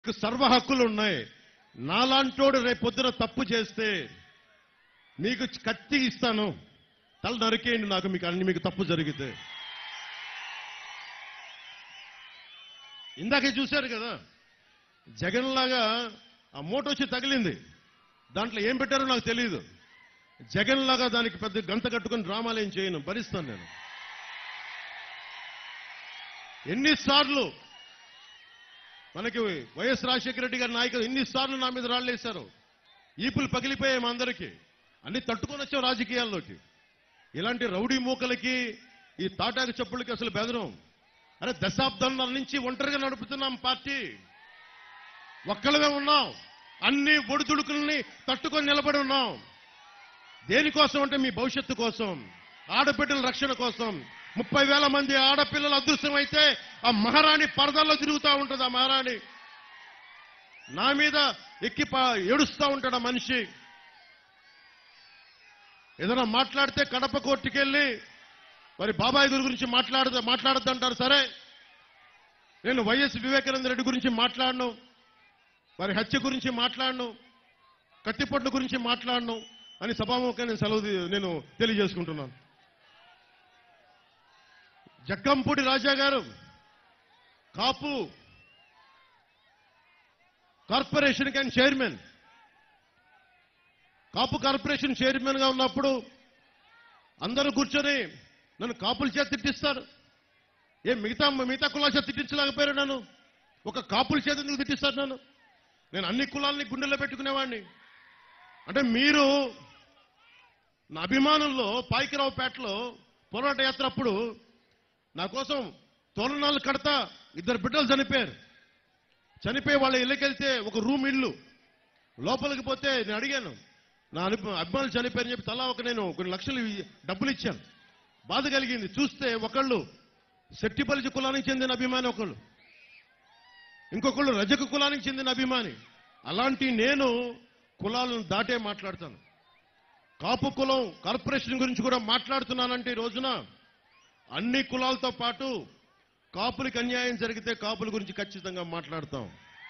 మీకు సర్వ హక్కులు ఉన్నాయి నాలాంటోడు రేపు పొద్దున తప్పు చేస్తే మీకు కత్తి ఇస్తాను తల నరికేయండి నాకు మీకు అన్ని మీకు తప్పు జరిగితే ఇందాకే చూశారు కదా జగన్ లాగా ఆ మూట వచ్చి తగిలింది దాంట్లో ఏం పెట్టారో నాకు తెలియదు జగన్ లాగా దానికి పెద్ద గంత కట్టుకొని డ్రామాలు ఏం చేయను భరిస్తాను నేను ఎన్నిసార్లు మనకి వైఎస్ రాజశేఖర రెడ్డి గారి నాయకులు ఎన్నిసార్లు నా మీద రాళ్ళేశారు ఈపులు పగిలిపోయాయి మా అందరికీ అన్ని తట్టుకొని వచ్చాం రాజకీయాల్లోకి ఇలాంటి రౌడీ మూకలకి ఈ తాటాకు చెప్పులకి అసలు బెదరం అరే దశాబ్దాల నుంచి ఒంటరిగా నడుపుతున్నాం పార్టీ ఒక్కళ్ళమే ఉన్నాం అన్ని ఒడిదుడుకుల్ని తట్టుకొని నిలబడి ఉన్నాం దేనికోసం అంటే మీ భవిష్యత్తు కోసం ఆడబిడ్డల రక్షణ కోసం ముప్పై వేల మంది ఆడపిల్లలు అదృశ్యం అయితే ఆ మహారాణి పరదల్లో తిరుగుతూ ఉంటుంది ఆ మహారాణి నా మీద ఎక్కి పా- ఏడుస్తూ ఉంటాడు ఆ మనిషి ఏదైనా మాట్లాడితే కడప కోర్టుకెళ్ళి మరి బాబాయ్ గారి గురించి మాట్లాడదు మాట్లాడద్దంటారు సరే నేను వైఎస్ వివేకానంద రెడ్డి గురించి మాట్లాడను మరి హత్య గురించి మాట్లాడను కత్తిపొట్ల గురించి మాట్లాడను అని సభాముఖంగా నేను సెలవు తీ- నేను తెలియజేసుకుంటున్నాను జక్కంపూడి రాజా గారు కాపు కార్పొరేషన్ కానీ చైర్మన్ కాపు కార్పొరేషన్ చైర్మన్ గా ఉన్నప్పుడు అందరూ కూర్చొని నన్ను కాపుల చేత తిట్టిస్తారు ఏ మిగతా మిగతా కులాల చేత తిట్టించలేకపోయారు నన్ను ఒక కాపుల చేత ఎందుకు తిట్టిస్తారు నన్ను నేను అన్ని కులాలని గుండెల్లో పెట్టుకునేవాడిని అంటే మీరు నా అభిమానుల్లో పాయికరావుపేటలో పోరాట యాత్ర అప్పుడు నా కోసం తోరణాలు కడతా ఇద్దరు బిడ్డలు చనిపోయారు చనిపోయి వాళ్ళ ఇళ్ళకెళ్తే ఒక రూమ్ ఇల్లు లోపలికి పోతే నేను అడిగాను నా అను- అభిమానులు చనిపోయారని చెప్పి తలా ఒక నేను కొన్ని లక్షలు ఇ- డబ్బులు ఇచ్చాను బాధ కలిగింది చూస్తే ఒకళ్ళు శెట్టిపల్లి కులానికి చెందిన అభిమాని ఒకళ్ళు ఇంకొకళ్ళు రజక కులానికి చెందిన అభిమాని అలాంటి నేను కులాలను దాటే మాట్లాడతాను కాపు కులం కార్పొరేషన్ గురించి కూడా మాట్లాడుతున్నానంటే ఈ రోజున అన్ని కులాలతో పాటు కాపులకి అన్యాయం జరిగితే కాపుల గురించి ఖచ్చితంగా మాట్లాడతాం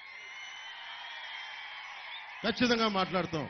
ఖచ్చితంగా మాట్లాడతాం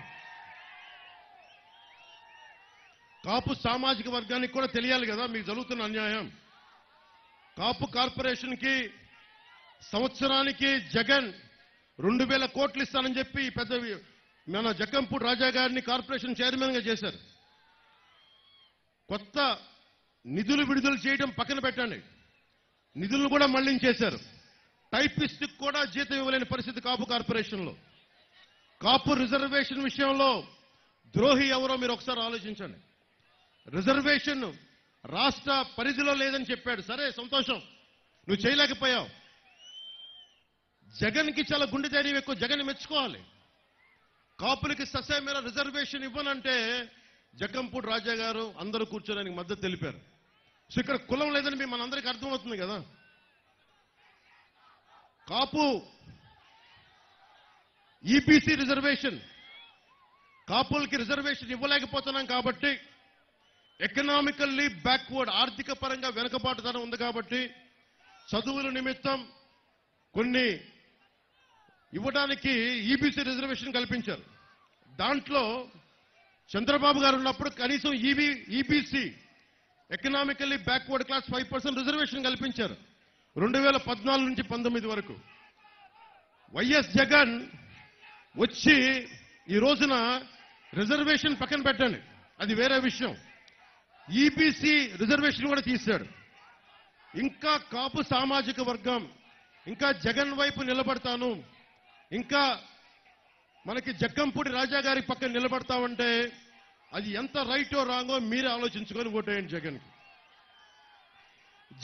కాపు సామాజిక వర్గానికి కూడా తెలియాలి కదా మీకు జరుగుతున్న అన్యాయం కాపు కార్పొరేషన్ కి సంవత్సరానికి జగన్ రెండు వేల కోట్లు ఇస్తానని చెప్పి ఈ పెద్ద వి- మన జగ్గంపూడి రాజా గారిని కార్పొరేషన్ చైర్మన్ గా చేశారు కొత్త నిధులు విడుదల చేయడం పక్కన పెట్టండి నిధులను కూడా మళ్లించేశారు టైపిస్ట్ కూడా జీతం ఇవ్వలేని పరిస్థితి కాపు కార్పొరేషన్లో కాపు రిజర్వేషన్ విషయంలో ద్రోహి ఎవరో మీరు ఒకసారి ఆలోచించండి రిజర్వేషన్ రాష్ట్ర పరిధిలో లేదని చెప్పాడు సరే సంతోషం నువ్వు చేయలేకపోయావు జగన్కి చాలా గుండె ధైర్యం ఎక్కువ జగన్ మెచ్చుకోవాలి కాపులకి ససేమేర రిజర్వేషన్ ఇవ్వనంటే జగ్గంపూడి రాజా గారు అందరూ కూర్చొని ఆయనకి మద్దతు తెలిపారు సో ఇక్కడ కులం లేదని మీ మనందరికీ అర్థమవుతుంది కదా కాపు ఈబీసీ రిజర్వేషన్ కాపులకి రిజర్వేషన్ ఇవ్వలేకపోతున్నాం కాబట్టి ఎకనామికల్లీ బ్యాక్వర్డ్ ఆర్థిక పరంగా వెనుకబాటుతనం ఉంది కాబట్టి చదువుల నిమిత్తం కొన్ని ఇవ్వడానికి ఈబీసీ రిజర్వేషన్ కల్పించారు దాంట్లో చంద్రబాబు గారు ఉన్నప్పుడు కనీసం E B E B C economically backward class five percent reservation కల్పించారు రెండు వేల పద్నాలుగు నుంచి పంతొమ్మిది వరకు వైఎస్ జగన్ వచ్చి ఈ రోజున రిజర్వేషన్ పక్కన పెట్టండి అది వేరే విషయం ఈబీసీ రిజర్వేషన్ కూడా తీశాడు ఇంకా కాపు సామాజిక వర్గం ఇంకా జగన్ వైపు నిలబడతాను ఇంకా మనకి జగ్గంపూడి రాజా గారి పక్కన నిలబడతామంటే అది ఎంత రైటో రాంగో మీరే ఆలోచించుకొని ఓటేయండి జగన్కి